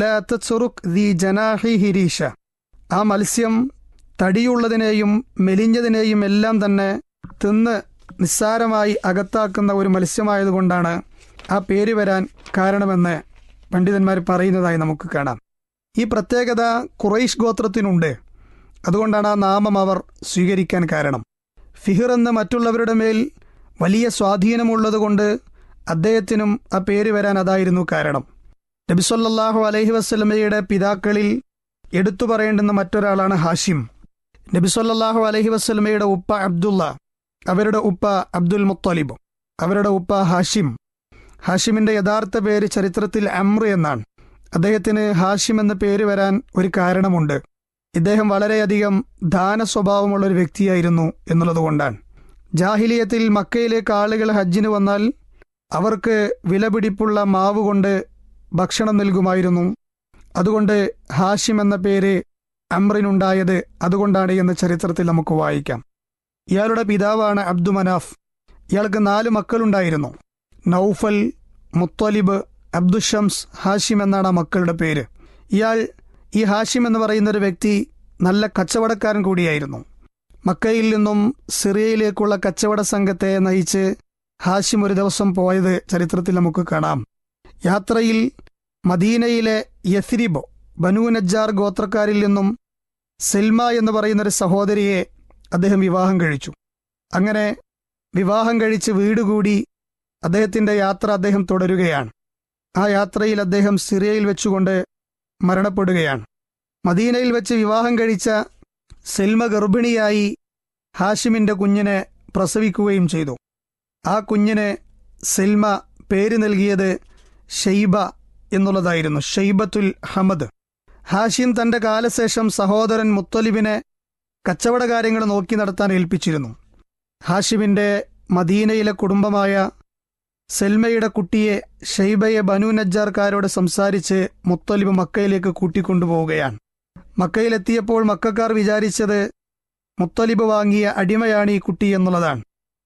ലാ തത്സുറുക് ദി ജനാഹി ഹിരീഷ ആ മത്സ്യം തടിയുള്ളതിനെയും മെലിഞ്ഞതിനെയും എല്ലാം തന്നെ തിന്ന് നിസ്സാരമായി അകത്താക്കുന്ന ഒരു മത്സ്യമായതുകൊണ്ടാണ് ആ പേര് വരാൻ കാരണമെന്ന് പണ്ഡിതന്മാർ പറയുന്നതായി നമുക്ക് കാണാം ഈ പ്രത്യേകത ഖുറൈഷ് ഗോത്രത്തിനുണ്ട് അതുകൊണ്ടാണ് ആ നാമം അവർ സ്വീകരിക്കാൻ കാരണം ഫിഹിർ എന്ന് മറ്റുള്ളവരുടെ മേൽ വലിയ സ്വാധീനമുള്ളതുകൊണ്ട് അദ്ദേഹത്തിനും ആ പേര് വരാൻ അതായിരുന്നു കാരണം നബിസൊല്ലാഹു അലൈഹി വസ്ലമയുടെ പിതാക്കളിൽ എടുത്തു പറയേണ്ടുന്ന മറ്റൊരാളാണ് ഹാഷിം നബിസൊല്ലാഹു അലൈഹി വസ്ലമയുടെ ഉപ്പ അബ്ദുള്ള അവരുടെ ഉപ്പ അബ്ദുൽ മുത്തലിബ് അവരുടെ ഉപ്പ ഹാഷിം ഹാഷിമിന്റെ യഥാർത്ഥ പേര് ചരിത്രത്തിൽ അമ്ര എന്നാണ് അദ്ദേഹത്തിന് ഹാഷിം എന്ന പേര് വരാൻ ഒരു കാരണമുണ്ട് ഇദ്ദേഹം വളരെയധികം ദാന സ്വഭാവമുള്ള ഒരു വ്യക്തിയായിരുന്നു എന്നുള്ളതുകൊണ്ടാണ് ജാഹിലിയത്തിൽ മക്കയിലേക്ക് ആളുകൾ ഹജ്ജിന് വന്നാൽ അവർക്ക് വിലപിടിപ്പുള്ള മാവ് കൊണ്ട് ഭക്ഷണം നൽകുമായിരുന്നു അതുകൊണ്ട് ഹാഷിം എന്ന പേര് അമ്രിനുണ്ടായത് അതുകൊണ്ടാണ് എന്ന് ചരിത്രത്തിൽ നമുക്ക് വായിക്കാം ഇയാളുടെ പിതാവാണ് അബ്ദു മനാഫ് ഇയാൾക്ക് നാല് മക്കളുണ്ടായിരുന്നു നൌഫൽ മുത്തലിബ് അബ്ദുഷംസ് ഹാഷിം എന്നാണ് ആ മക്കളുടെ പേര് ഇയാൾ ഈ ഹാഷിം എന്ന് പറയുന്ന ഒരു വ്യക്തി നല്ല കച്ചവടക്കാരൻ കൂടിയായിരുന്നു മക്കയിൽ നിന്നും സിറിയയിലേക്കുള്ള കച്ചവട സംഘത്തെ നയിച്ച് ഹാഷിം ഒരു ദിവസം പോയത് ചരിത്രത്തിൽ നമുക്ക് കാണാം യാത്രയിൽ മദീനയിലെ യഥ്രിബ് ബനു നജ്ജാർ ഗോത്രക്കാരിൽ നിന്നും സെൽമ എന്ന് പറയുന്ന ഒരു സഹോദരിയെ അദ്ദേഹം വിവാഹം കഴിച്ചു അങ്ങനെ വിവാഹം കഴിച്ച് വീടുകൂടി അദ്ദേഹത്തിന്റെ യാത്ര അദ്ദേഹം തുടരുകയാണ് ആ യാത്രയിൽ അദ്ദേഹം സിറിയയിൽ വെച്ചുകൊണ്ട് മരണപ്പെടുകയാണ് മദീനയിൽ വെച്ച് വിവാഹം കഴിച്ച സെൽമ ഗർഭിണിയായി ഹാഷിമിന്റെ കുഞ്ഞിനെ പ്രസവിക്കുകയും ചെയ്തു ആ കുഞ്ഞിന് സെൽമ പേര് നൽകിയത് ഷെയ്ബ എന്നുള്ളതായിരുന്നു ഷെയ്ബത്തുൽ ഹമദ് ഹാഷിം തന്റെ കാലശേഷം സഹോദരൻ മുത്തലിബിനെ കച്ചവട കാര്യങ്ങൾ നോക്കി നടത്താൻ ഏൽപ്പിച്ചിരുന്നു ഹാഷിമിന്റെ മദീനയിലെ കുടുംബമായ സെൽമയുടെ കുട്ടിയെ ഷെയ്ബയെ ബനു നജ്ജാർക്കാരോട് സംസാരിച്ച് മുത്തലിബ് മക്കയിലേക്ക് കൂട്ടിക്കൊണ്ടുപോവുകയാണ് മക്കയിലെത്തിയപ്പോൾ മക്കാർ വിചാരിച്ചത് മുത്തലിബ് വാങ്ങിയ അടിമയാണ് ഈ കുട്ടി എന്നുള്ളതാണ്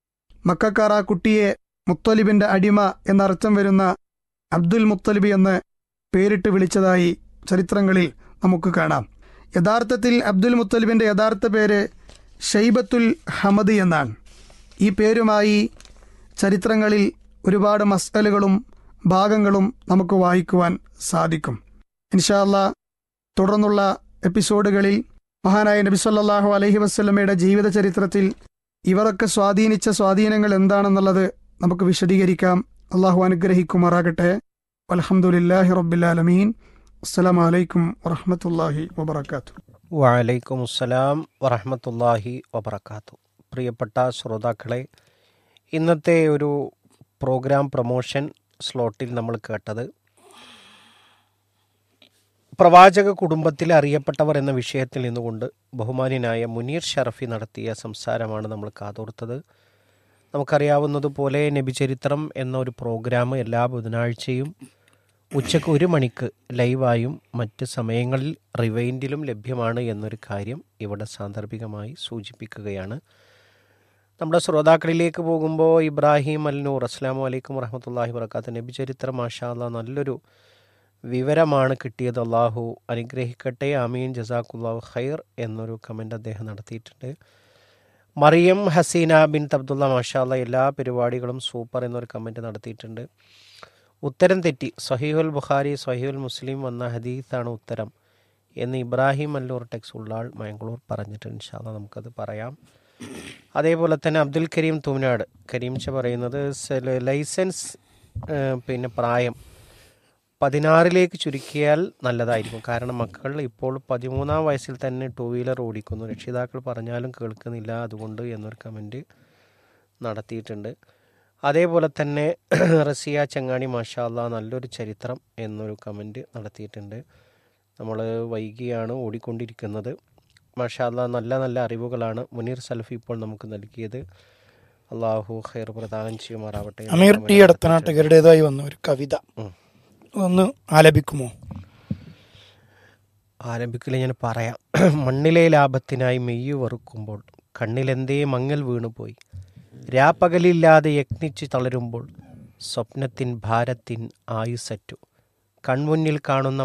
മക്കാർ ആ കുട്ടിയെ മുത്തലിബിന്റെ അടിമ എന്നർത്ഥം വരുന്ന അബ്ദുൽ മുത്തലിബ് എന്ന് പേരിട്ട് വിളിച്ചതായി ചരിത്രങ്ങളിൽ നമുക്ക് കാണാം യഥാർത്ഥത്തിൽ അബ്ദുൽ മുത്തലിബിന്റെ യഥാർത്ഥ പേര് ഷെയ്ബത്തുൽ ഹമദ് എന്നാണ് ഈ പേരുമായി ചരിത്രങ്ങളിൽ ഒരുപാട് മസ്അലുകളും ഭാഗങ്ങളും നമുക്ക് വായിക്കുവാൻ സാധിക്കും ഇൻഷാല്ല തുടർന്നുള്ള എപ്പിസോഡുകളിൽ മഹാനായ നബി സല്ലല്ലാഹു അലൈഹി വസ്ലമയുടെ ജീവിത ചരിത്രത്തിൽ ഇവരൊക്കെ സ്വാധീനിച്ച സ്വാധീനങ്ങൾ എന്താണെന്നുള്ളത് നമുക്ക് വിശദീകരിക്കാം അള്ളാഹു അനുഗ്രഹിക്കുമാറാകട്ടെ അലഹമുല്ലാഹി റബ്ബിലാലമീൻ അസ്സലാമു അലൈക്കും വറഹമത്തല്ലാഹി വബർക്കാത്തു വലൈക്കും അസ്സലാം വറഹമത്തല്ലാഹി വബർക്കാത്തു പ്രിയപ്പെട്ട ശ്രോതാക്കളെ ഇന്നത്തെ ഒരു പ്രോഗ്രാം പ്രൊമോഷൻ സ്ലോട്ടിൽ നമ്മൾ കേട്ടത് പ്രവാചക കുടുംബത്തിൽ അറിയപ്പെട്ടവർ എന്ന വിഷയത്തിൽ നിന്നുകൊണ്ട് ബഹുമാന്യനായ മുനീർ ഷറഫി നടത്തിയ സംസാരമാണ് നമ്മൾ കാതോർത്തത് നമുക്കറിയാവുന്നതുപോലെ നബിചരിത്രം എന്ന ഒരു പ്രോഗ്രാം എല്ലാ ബുധനാഴ്ചയും ഉച്ചയ്ക്ക് ഒരു മണിക്ക് ലൈവായും മറ്റ് സമയങ്ങളിൽ റിവൈൻഡിലും ലഭ്യമാണ് എന്നൊരു കാര്യം ഇവിടെ സാന്ദർഭികമായി സൂചിപ്പിക്കുകയാണ് നമ്മുടെ ശ്രോതാക്കളിലേക്ക് പോകുമ്പോൾ ഇബ്രാഹിം അൽനൂർ അസ്സാം വലൈക്കും വറഹമത്തല്ലാഹി വർക്കാത്ത നബി ചരിത്രം മാഷാല്ല നല്ലൊരു വിവരമാണ് കിട്ടിയത് അള്ളാഹു അനുഗ്രഹിക്കട്ടെ അമീൻ ജസാഖുല്ലാഹു ഖൈർ എന്നൊരു കമൻ്റ് അദ്ദേഹം നടത്തിയിട്ടുണ്ട് മറിയം ഹസീന ബിൻ തബ്ദുള്ള മാഷാല്ല എല്ലാ പരിപാടികളും സൂപ്പർ എന്നൊരു കമൻറ്റ് നടത്തിയിട്ടുണ്ട് ഉത്തരം തെറ്റി സഹീഹുൽ ബുഖാരി സഹീഹുൽ മുസ്ലിം വന്ന ഹദീസാണ് ഉത്തരം എന്ന് ഇബ്രാഹിം അല്ലൂർ ടെക്സ് ഉള്ളാൾ മംഗളൂർ പറഞ്ഞിട്ടുണ്ട് ഇൻഷാല്ല നമുക്കത് പറയാം അതേപോലെ തന്നെ അബ്ദുൽ കരീം തൂനാട് കരീംച്ച പറയുന്നത് ലൈസൻസ് പിന്നെ പ്രായം പതിനാറിലേക്ക് ചുരുക്കിയാൽ നല്ലതായിരിക്കും കാരണം മക്കൾ ഇപ്പോൾ പതിമൂന്നാം വയസ്സിൽ തന്നെ ടൂ വീലർ ഓടിക്കുന്നു രക്ഷിതാക്കൾ പറഞ്ഞാലും കേൾക്കുന്നില്ല അതുകൊണ്ട് എന്നൊരു കമൻറ്റ് നടത്തിയിട്ടുണ്ട് അതേപോലെ തന്നെ റസിയ ചങ്ങാണി മാഷാല്ല നല്ലൊരു ചരിത്രം എന്നൊരു കമൻറ്റ് നടത്തിയിട്ടുണ്ട് നമ്മൾ വൈകിയാണ് ഓടിക്കൊണ്ടിരിക്കുന്നത് മാഷാല്ല നല്ല നല്ല അറിവുകളാണ് മുനീർ സൽഫി ഇപ്പോൾ നമുക്ക് നൽകിയത് അള്ളാഹു ഖൈർ പ്രദാനം ചെയ്യുമാറാവട്ടെ അമീർ ടി എടത്തനാട്ടുകാരുടേതായി വന്ന ഒരു കവിത ഉം. ഒന്ന് ആലപിക്കുമോ ആരംഭിക്കൽ ഞാൻ പറയാം മണ്ണിലെ ലാഭത്തിനായി മെയ്യു വറുക്കുമ്പോൾ കണ്ണിലെന്തേ മങ്ങൽ വീണുപോയി രാപ്പകലില്ലാതെ യത്നിച്ച് തളരുമ്പോൾ സ്വപ്നത്തിൻ ഭാരത്തിൻ ആയുസറ്റു കൺമുന്നിൽ കാണുന്ന